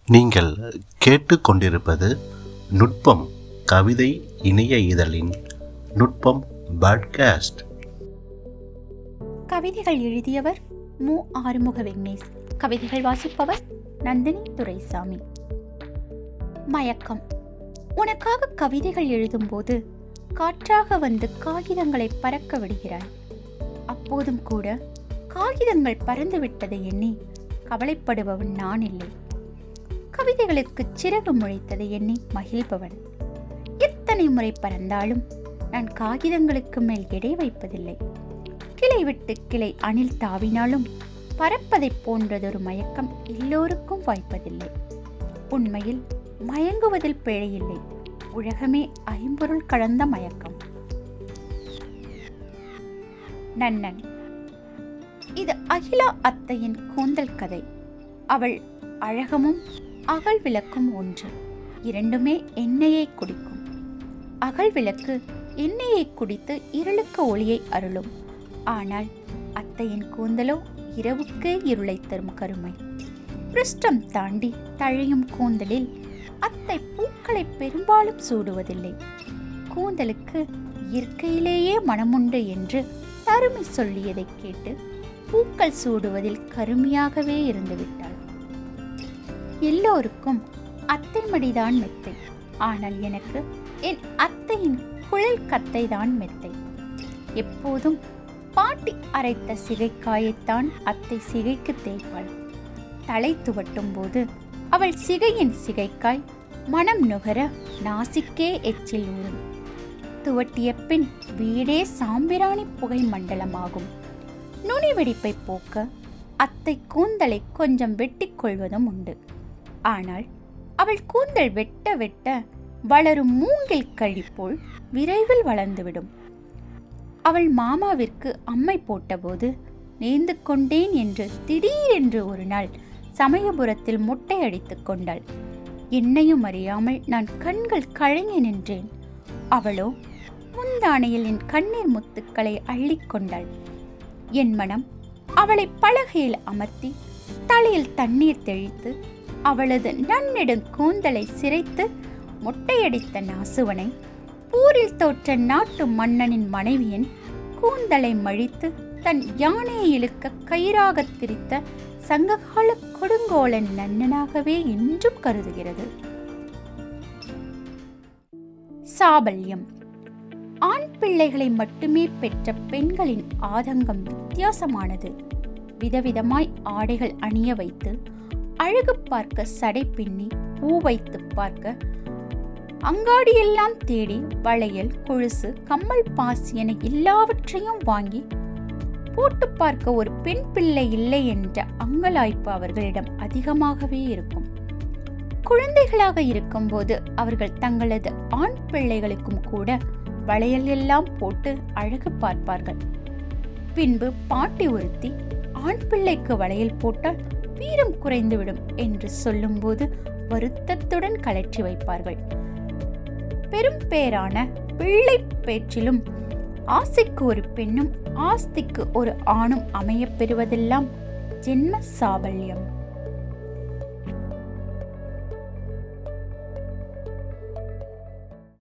நீங்கள் கேட்டுக்கொண்டிருப்பது நுட்பம் கவிதை இணைய இதழின் நுட்பம் பாட்காஸ்ட் கவிதைகள் எழுதியவர் மு ஆறுமுக விக்னேஷ் கவிதைகள் வாசிப்பவர் நந்தினி துரைசாமி மயக்கம் உனக்காக கவிதைகள் எழுதும்போது காற்றாக வந்து காகிதங்களை பறக்க விடுகிறாய் அப்போதும் கூட காகிதங்கள் பறந்து விட்டதை எண்ணி கவலைப்படுபவன் நான் இல்லை கவிதைகளுக்கு சிறகு முளைத்ததை எண்ணி மகிழ்பவன் எத்தனை முறை பறந்தாலும் நான் காகிதங்களுக்கு மேல் எடை வைப்பதில்லை கிளை விட்டு கிளை அணில் தாவினாலும் பறப்பதைப் போன்றதொரு மயக்கம் எல்லோருக்கும் வாய்ப்பதில்லை உண்மையில் மயங்குவதில் பிழையில்லை உலகமே ஐம்பொருள் கலந்த மயக்கம் நன்னன் இது அகிலா அத்தையின் கூந்தல் கதை அவள் அழகமும் அகல் விளக்கும் ஒன்று இரண்டுமே எண்ணெயை குடிக்கும் அகல் விளக்கு எண்ணெயை குடித்து இருளுக்கு ஒளியை அருளும் ஆனால் அத்தையின் கூந்தலோ இரவுக்கே இருளை தரும் கருமை பிருஷ்டம் தாண்டி தழையும் கூந்தலில் அத்தை பூக்களை பெரும்பாலும் சூடுவதில்லை கூந்தலுக்கு இயற்கையிலேயே மனமுண்டு என்று தருமி சொல்லியதை கேட்டு பூக்கள் சூடுவதில் கருமையாகவே இருந்துவிட்டாள் எல்லோருக்கும் அத்தை மடிதான் மெத்தை ஆனால் எனக்கு என் அத்தையின் குழல் கத்தை தான் மெத்தை எப்போதும் பாட்டி அரைத்த சிகைக்காயைத்தான் அத்தை சிகைக்கு தேய்ப்பாள் தலை துவட்டும் போது அவள் சிகையின் சிகைக்காய் மனம் நுகர நாசிக்கே எச்சில் ஊறும் துவட்டிய பின் வீடே சாம்பிராணி புகை மண்டலமாகும் நுனி வெடிப்பை போக்க அத்தை கூந்தலை கொஞ்சம் வெட்டிக் கொள்வதும் உண்டு ஆனால் அவள் கூந்தல் வெட்ட வெட்ட வளரும் மூங்கில் கழி போல் விரைவில் வளர்ந்துவிடும் அவள் மாமாவிற்கு அம்மை போட்டபோது நேர்ந்து கொண்டேன் என்று திடீரென்று ஒரு நாள் சமயபுரத்தில் மொட்டை அடித்துக் கொண்டாள் என்னையும் அறியாமல் நான் கண்கள் கழங்கி நின்றேன் அவளோ முந்தானையில் என் கண்ணீர் முத்துக்களை அள்ளிக்கொண்டாள் என் மனம் அவளை பலகையில் அமர்த்தி தலையில் தண்ணீர் தெளித்து அவளது நன்னெடுங் கூந்தலை சிரைத்து மொட்டையடித்த நாசுவனை ஊரில் தோற்ற நாட்டு மன்னனின் மனைவியின் கூந்தலை மழித்து தன் யானையை இழுக்க கயிறாகத் திரித்த சங்ககால கொடுங்கோலன் நன்னனாகவே இன்றும் கருதுகிறது சாபல்யம் ஆண் பிள்ளைகளை மட்டுமே பெற்ற பெண்களின் ஆதங்கம் வித்தியாசமானது விதவிதமாய் ஆடைகள் அணிய வைத்து அழகு பார்க்க சடை பின்னி பூ வைத்து பார்க்க அங்காடியெல்லாம் தேடி வளையல் கொலுசு கம்மல் பாசி என எல்லாவற்றையும் வாங்கி போட்டு பார்க்க ஒரு பெண் பிள்ளை இல்லை என்ற அங்கலாய்ப்பு அவர்களிடம் அதிகமாகவே இருக்கும் குழந்தைகளாக இருக்கும்போது அவர்கள் தங்களது ஆண் பிள்ளைகளுக்கும் கூட வளையல் எல்லாம் போட்டு அழகு பார்ப்பார்கள் பின்பு பாட்டி ஒருத்தி ஆண் பிள்ளைக்கு வளையல் போட்டால் வீரம் குறைந்துவிடும் என்று சொல்லும்போது வருத்தத்துடன் கலற்றி வைப்பார்கள் பெரும் பேரான பிள்ளை பேச்சிலும் ஆசைக்கு ஒரு பெண்ணும் ஆஸ்திக்கு ஒரு ஆணும் அமையப் பெறுவதெல்லாம் ஜென்ம சாபல்யம்